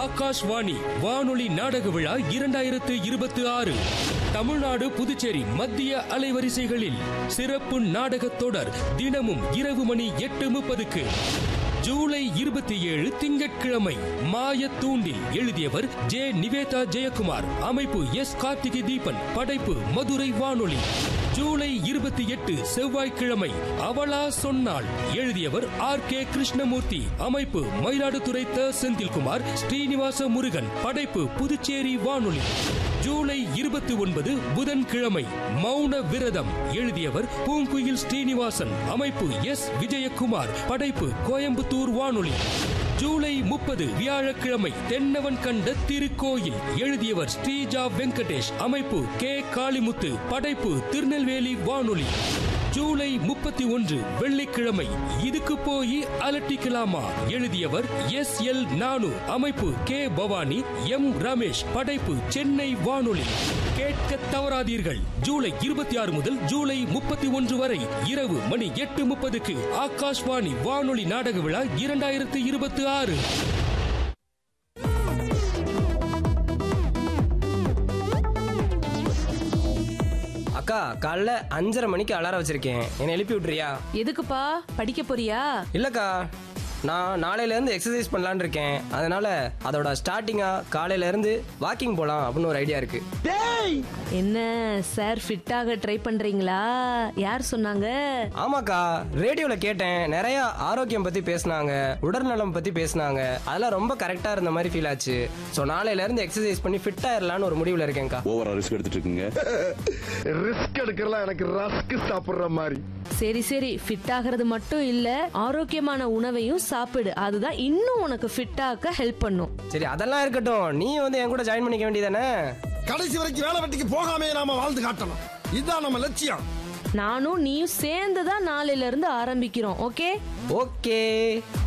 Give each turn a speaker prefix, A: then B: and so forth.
A: ஆகாஷ்வாணி வானொலி நாடக விழா இரண்டாயிரத்து இருபத்தி ஆறு தமிழ்நாடு புதுச்சேரி மத்திய அலைவரிசைகளில் சிறப்பு நாடகத் தொடர் தினமும் இரவு மணி எட்டு முப்பதுக்கு ஜூலை இருபத்தி ஏழு திங்கட்கிழமை மாயத்தூண்டில் எழுதியவர் ஜே நிவேதா ஜெயக்குமார் அமைப்பு எஸ் கார்த்திகை தீபன் படைப்பு மதுரை வானொலி ஜூலை இருபத்தி எட்டு செவ்வாய்க்கிழமை அவளா சொன்னாள் எழுதியவர் ஆர் கே கிருஷ்ணமூர்த்தி அமைப்பு மயிலாடுதுறை த செந்தில்குமார் ஸ்ரீனிவாச முருகன் படைப்பு புதுச்சேரி வானொலி ஜூலை இருபத்தி ஒன்பது புதன்கிழமை மௌன விரதம் எழுதியவர் பூங்குயில் ஸ்ரீனிவாசன் அமைப்பு எஸ் விஜயகுமார் படைப்பு கோயம்புத்தூர் வானொலி ஜூலை முப்பது வியாழக்கிழமை தென்னவன் கண்ட திருக்கோயில் எழுதியவர் ஸ்ரீஜா வெங்கடேஷ் அமைப்பு கே காளிமுத்து படைப்பு திருநெல்வேலி வானொலி ஜூலை முப்பத்தி ஒன்று வெள்ளிக்கிழமை இதுக்கு போய் அலட்டிக்கலாமா எழுதியவர் எஸ் எல் நானு அமைப்பு கே பவானி எம் ரமேஷ் படைப்பு சென்னை வானொலி கேட்க தவறாதீர்கள் ஜூலை இருபத்தி ஆறு முதல் ஜூலை முப்பத்தி ஒன்று வரை இரவு மணி எட்டு முப்பதுக்கு ஆகாஷ்வாணி வானொலி நாடக விழா இரண்டாயிரத்து இருபத்தி ஆறு
B: அக்கா காலைல அஞ்சரை மணிக்கு அலாரம் வச்சிருக்கேன் என்னை எழுப்பி விட்டுறியா
C: எதுக்குப்பா படிக்க போறியா
B: இல்லக்கா நான் நாளையில இருந்து எக்ஸசைஸ் பண்ணலான்னு இருக்கேன் அதனால அதோட ஸ்டார்டிங்கா காலையில இருந்து வாக்கிங் போலாம் அப்படின்னு ஒரு ஐடியா இருக்கு
C: என்ன சார் ஃபிட்டாக ட்ரை பண்றீங்களா யார் சொன்னாங்க
B: ஆமாக்கா ரேடியோல கேட்டேன் நிறைய ஆரோக்கியம் பத்தி பேசுனாங்க உடல்நலம் பத்தி பேசுனாங்க அதெல்லாம் ரொம்ப கரெக்டா இருந்த மாதிரி ஃபீல் ஆச்சு ஸோ நாளையில இருந்து எக்ஸசைஸ் பண்ணி ஃபிட் ஆயிரலான்னு ஒரு முடிவுல இருக்கேன்க்கா
D: ஓவரா ரிஸ்க் எடுத்துட்டு இருக்கீங்க
E: ரிஸ்க் எடுக்கலாம் எனக்கு ரஸ்க் சாப்பிடுற மாதிரி
C: சரி சரி ஃபிட் ஆகிறது மட்டும் இல்ல ஆரோக்கியமான உணவையும் சாப்பிடு அதுதான் இன்னும் உனக்கு ஃபிட் ஆக்க ஹெல்ப் பண்ணும்
B: சரி அதெல்லாம் இருக்கட்டும் நீ வந்து என் கூட ஜாயின் பண்ணிக்க வேண்டியதானே
E: கடைசி வரைக்கும் வேலை வெட்டிக்கு போகாமே நாம வாழ்ந்து காட்டணும் இதுதான் நம்ம லட்சியம்
C: நானும் நீயும் சேர்ந்து தான் நாளையில இருந்து ஆரம்பிக்கிறோம் ஓகே
B: ஓகே